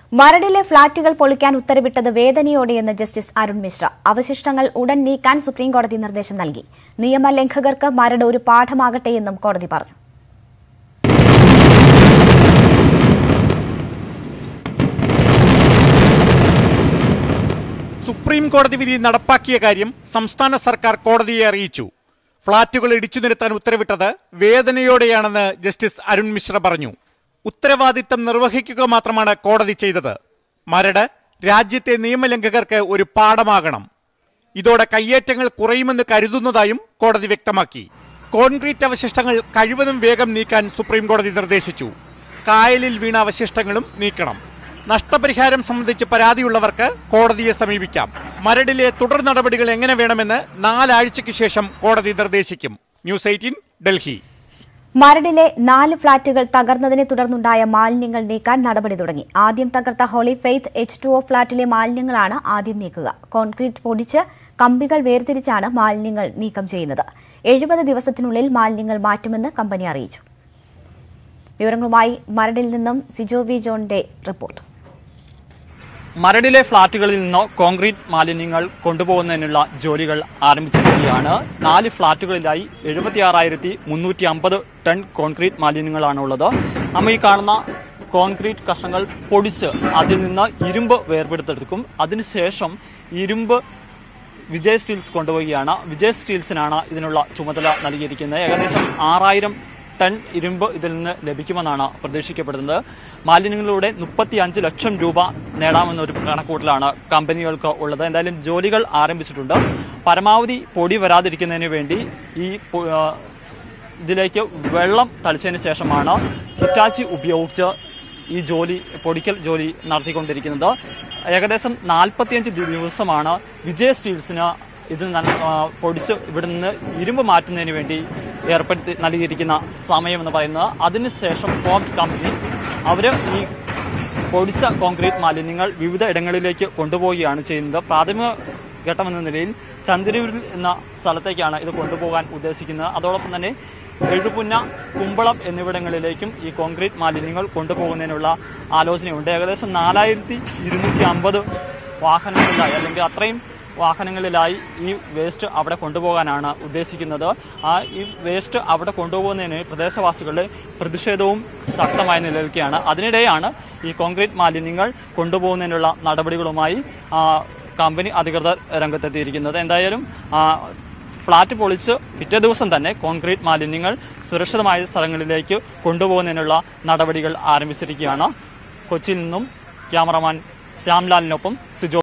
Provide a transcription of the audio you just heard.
മരടിലെ ഫ്ളാറ്റുകൾ പൊളിക്കാൻ ഉത്തരവിട്ടത് വേദനയോടെയെന്ന് ജസ്റ്റിസ് അരുൺ മിശ്ര അവശിഷ്ടങ്ങൾ ഉടൻ നീക്കാൻ സുപ്രീംകോടതി നിർദ്ദേശം നൽകി നിയമലംഘകർക്ക് മരട് ഒരു പാഠമാകട്ടെയെന്നും കോടതി പറഞ്ഞു സുപ്രീം കോടതി വിധി നടപ്പാക്കിയ കാര്യം സംസ്ഥാന സർക്കാർ കോടതിയെ അറിയിച്ചു ഫ്ളാറ്റുകൾ ഇടിച്ചു നിരത്താൻ ഉത്തരവിട്ടത് വേദനയോടെയാണെന്ന് ജസ്റ്റിസ് അരുൺ മിശ്ര പറഞ്ഞു ഉത്തരവാദിത്തം നിർവഹിക്കുക മാത്രമാണ് കോടതി ചെയ്തത് മരട് രാജ്യത്തെ നിയമലംഘകർക്ക് ഒരു പാഠമാകണം ഇതോടെ കയ്യേറ്റങ്ങൾ കുറയുമെന്ന് കരുതുന്നതായും കോടതി വ്യക്തമാക്കി കോൺക്രീറ്റ് അവശിഷ്ടങ്ങൾ കഴിവതും വേഗം നീക്കാൻ സുപ്രീം കോടതി നിർദ്ദേശിച്ചു കായലിൽ വീണ അവശിഷ്ടങ്ങളും നീക്കണം നഷ്ടപരിഹാരം സംബന്ധിച്ച് പരാതിയുള്ളവർക്ക് കോടതിയെ സമീപിക്കാം മരടിലെ തുടർ നടപടികൾ എങ്ങനെ വേണമെന്ന് നാലാഴ്ചയ്ക്ക് ശേഷം കോടതി നിർദ്ദേശിക്കും ന്യൂസ് എയ്റ്റീൻ ഡൽഹി മരടിലെ നാല് ഫ്ളാറ്റുകൾ തകർന്നതിനെ തുടർന്നുണ്ടായ മാലിന്യങ്ങൾ നീക്കാൻ നടപടി തുടങ്ങി ആദ്യം തകർത്ത holy faith H two O ഫ്ളാറ്റിലെ മാലിന്യങ്ങളാണ് ആദ്യം നീക്കുക കോൺക്രീറ്റ് പൊടിച്ച് കമ്പികൾ വേർതിരിച്ചാണ് മാലിന്യങ്ങൾ നീക്കം ചെയ്യുന്നത് എഴുപത് ദിവസത്തിനുള്ളിൽ മാലിന്യങ്ങൾ മാറ്റുമെന്ന് കമ്പനി അറിയിച്ചു വിവരങ്ങളുമായി മരടിൽ നിന്നും സിജോ വി ജോണിന്റെ റിപ്പോർട്ട് മരടിലെ ഫ്ളാറ്റുകളിൽ നിന്ന് കോൺക്രീറ്റ് മാലിന്യങ്ങൾ കൊണ്ടുപോകുന്നതിനുള്ള ജോലികൾ ആരംഭിച്ചിരിക്കുകയാണ് നാല് ഫ്ളാറ്റുകളിലായി എഴുപത്തിയാറായിരത്തി മുന്നൂറ്റി അമ്പത് ടൺ കോൺക്രീറ്റ് മാലിന്യങ്ങളാണ് ഉള്ളത് നമ്മൾ ഈ കാണുന്ന കോൺക്രീറ്റ് കഷ്ണങ്ങൾ പൊടിച്ച് അതിൽ നിന്ന് ഇരുമ്പ് വേർപെടുത്തെടുക്കും അതിനുശേഷം ഇരുമ്പ് വിജയ് സ്റ്റീൽസ് കൊണ്ടുപോവുകയാണ് വിജയ് സ്റ്റീൽസിനാണ് ഇതിനുള്ള ചുമതല നൽകിയിരിക്കുന്നത് ഏകദേശം ആറായിരം ടൺ ഇരുമ്പ് ഇതിൽ നിന്ന് ലഭിക്കുമെന്നാണ് പ്രതീക്ഷിക്കപ്പെടുന്നത് മാലിന്യങ്ങളിലൂടെ മുപ്പത്തി അഞ്ച് ലക്ഷം രൂപ നേടാമെന്നൊരു കണക്കൂട്ടലാണ് കമ്പനികൾക്ക് ഉള്ളത് എന്തായാലും ജോലികൾ ആരംഭിച്ചിട്ടുണ്ട് പരമാവധി പൊടി വരാതിരിക്കുന്നതിന് വേണ്ടി ഈ പൊ- ആ, ഇതിലേക്ക് വെള്ളം തളിച്ചതിന് ശേഷമാണ് ഹിറ്റാച്ചി ഉപയോഗിച്ച് ഈ ജോലി പൊടിക്കൽ ജോലി നടത്തിക്കൊണ്ടിരിക്കുന്നത് ഏകദേശം നാൽപ്പത്തിയഞ്ച് ദിവസമാണ് വിജയ് സ്റ്റീൽസിന് ഇത് നന്ന- ആ, പൊടിച്ച് ഇവിടെ നിന്ന് ഇരുമ്പ് മാറ്റുന്നതിന് വേണ്ടി ഏർപ്പെടുത്തി നൽകിയിരിക്കുന്ന സമയം എന്ന് പറയുന്നത് അതിനുശേഷം കോംറ്റ് കമ്പനി അവർ ഈ പൊടിച്ച കോൺക്രീറ്റ് മാലിന്യങ്ങൾ വിവിധ ഇടങ്ങളിലേക്ക് കൊണ്ടുപോവുകയാണ് ചെയ്യുന്നത് പ്രാഥമിക ഘട്ടമെന്ന നിലയിൽ ചന്ദ്രൂരിൽ എന്ന സ്ഥലത്തേക്കാണ് ഇത് കൊണ്ടുപോകാൻ ഉദ്ദേശിക്കുന്നത് അതോടൊപ്പം തന്നെ എഴുപുന്ന കുമ്പളം എന്നിവിടങ്ങളിലേക്കും ഈ കോൺക്രീറ്റ് മാലിന്യങ്ങൾ കൊണ്ടുപോകുന്നതിനുള്ള ആലോചനയുണ്ട് ഏകദേശം നാലായിരത്തി ഇരുന്നൂറ്റി അമ്പത് വാഹനങ്ങളിലായി അല്ലെങ്കിൽ അത്രയും വാഹനങ്ങളിലായി ഈ വേസ്റ്റ് അവിടെ കൊണ്ടുപോകാനാണ് ഉദ്ദേശിക്കുന്നത് ആ ഈ വേസ്റ്റ് അവിടെ കൊണ്ടുപോകുന്നതിന് പ്രദേശവാസികളുടെ പ്രതിഷേധവും ശക്തമായി നിലനിൽക്കുകയാണ് അതിനിടെയാണ് ഈ കോൺക്രീറ്റ് മാലിന്യങ്ങൾ കൊണ്ടുപോകുന്നതിനുള്ള നടപടികളുമായി ആ, കമ്പനി അധികൃതർ രംഗത്തെത്തിയിരിക്കുന്നത് എന്തായാലും ആ, ഫ്ളാറ്റ് പൊളിച്ച് പിറ്റേ ദിവസം തന്നെ കോൺക്രീറ്റ് മാലിന്യങ്ങൾ സുരക്ഷിതമായ സ്ഥലങ്ങളിലേക്ക് കൊണ്ടുപോകുന്നതിനുള്ള നടപടികൾ ആരംഭിച്ചിരിക്കുകയാണ് കൊച്ചിയിൽ നിന്നും ക്യാമറമാൻ ശ്യാംലാലിനൊപ്പം സിജോ